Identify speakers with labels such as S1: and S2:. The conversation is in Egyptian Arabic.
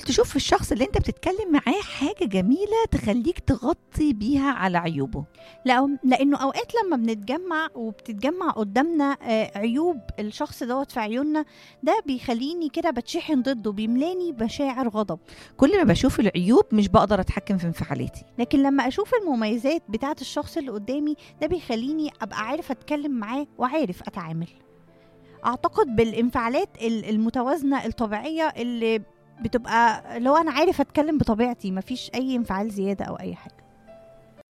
S1: تشوف في الشخص اللي انت بتتكلم معاه حاجه جميله تخليك تغطي بيها على عيوبه
S2: لا لانه اوقات لما بنتجمع وبتتجمع قدامنا آه، عيوب الشخص دوت في عيوننا ده بيخليني كده بتشحن ضده بيملاني مشاعر غضب
S1: كل ما بشوف العيوب مش بقدر اتحكم في انفعالاتي
S2: لكن لما اشوف المميزات بتاعه الشخص اللي قدامي ده بيخليني ابقى عارف اتكلم معاه وعارف اتعامل اعتقد بالانفعالات ال- المتوازنه الطبيعيه اللي بتبقى لو انا عارف اتكلم بطبيعتي مفيش اي انفعال زياده او اي حاجه